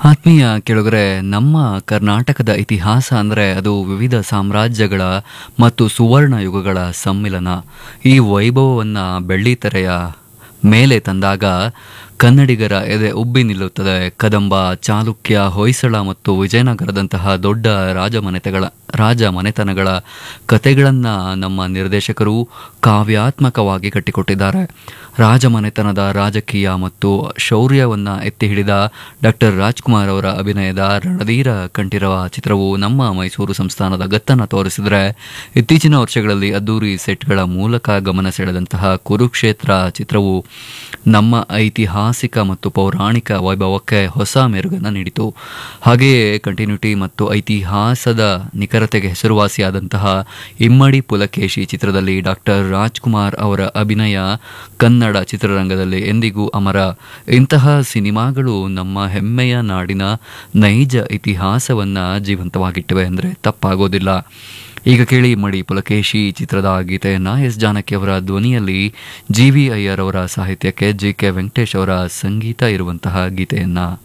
ಆತ್ಮೀಯ ಕೆಳಗರೆ ನಮ್ಮ ಕರ್ನಾಟಕದ ಇತಿಹಾಸ ಅಂದರೆ ಅದು ವಿವಿಧ ಸಾಮ್ರಾಜ್ಯಗಳ ಮತ್ತು ಸುವರ್ಣ ಯುಗಗಳ ಸಮ್ಮಿಲನ ಈ ವೈಭವವನ್ನು ಬೆಳ್ಳಿತೆರೆಯ ಮೇಲೆ ತಂದಾಗ ಕನ್ನಡಿಗರ ಎದೆ ಉಬ್ಬಿ ನಿಲ್ಲುತ್ತದೆ ಕದಂಬ ಚಾಲುಕ್ಯ ಹೊಯ್ಸಳ ಮತ್ತು ವಿಜಯನಗರದಂತಹ ದೊಡ್ಡ ರಾಜಮನೆತಗಳ ರಾಜ ಮನೆತನಗಳ ಕತೆಗಳನ್ನು ನಮ್ಮ ನಿರ್ದೇಶಕರು ಕಾವ್ಯಾತ್ಮಕವಾಗಿ ಕಟ್ಟಿಕೊಟ್ಟಿದ್ದಾರೆ ರಾಜಮನೆತನದ ರಾಜಕೀಯ ಮತ್ತು ಶೌರ್ಯವನ್ನು ಎತ್ತಿ ಹಿಡಿದ ಡಾಕ್ಟರ್ ರಾಜ್ಕುಮಾರ್ ಅವರ ಅಭಿನಯದ ರಣಧೀರ ಕಂಠೀರವ ಚಿತ್ರವು ನಮ್ಮ ಮೈಸೂರು ಸಂಸ್ಥಾನದ ಗತ್ತನ್ನು ತೋರಿಸಿದರೆ ಇತ್ತೀಚಿನ ವರ್ಷಗಳಲ್ಲಿ ಅದ್ದೂರಿ ಸೆಟ್ಗಳ ಮೂಲಕ ಗಮನ ಸೆಳೆದಂತಹ ಕುರುಕ್ಷೇತ್ರ ಚಿತ್ರವು ನಮ್ಮ ಐತಿಹಾಸಿಕ ಮತ್ತು ಪೌರಾಣಿಕ ವೈಭವಕ್ಕೆ ಹೊಸ ಮೆರುಗನ್ನು ನೀಡಿತು ಹಾಗೆಯೇ ಕಂಟಿನ್ಯೂಟಿ ಮತ್ತು ಐತಿಹಾಸದ ನಿಖರತೆಗೆ ಹೆಸರುವಾಸಿಯಾದಂತಹ ಇಮ್ಮಡಿ ಪುಲಕೇಶಿ ಚಿತ್ರದಲ್ಲಿ ಡಾಕ್ಟರ್ ರಾಜ್ಕುಮಾರ್ ಅವರ ಅಭಿನಯ ಕನ್ನಡ ಚಿತ್ರರಂಗದಲ್ಲಿ ಎಂದಿಗೂ ಅಮರ ಇಂತಹ ಸಿನಿಮಾಗಳು ನಮ್ಮ ಹೆಮ್ಮೆಯ ನಾಡಿನ ನೈಜ ಇತಿಹಾಸವನ್ನು ಜೀವಂತವಾಗಿಟ್ಟಿವೆ ಅಂದರೆ ತಪ್ಪಾಗೋದಿಲ್ಲ ಈಗ ಕೇಳಿ ಮಡಿ ಪುಲಕೇಶಿ ಚಿತ್ರದ ಗೀತೆಯನ್ನ ಎಸ್ ಜಾನಕಿ ಅವರ ಧ್ವನಿಯಲ್ಲಿ ಜಿ ವಿ ಅಯ್ಯರ್ ಅವರ ಸಾಹಿತ್ಯಕ್ಕೆ ಜಿ ಕೆ ವೆಂಕಟೇಶ್ ಅವರ ಸಂಗೀತ ಇರುವಂತಹ ಗೀತೆಯನ್ನ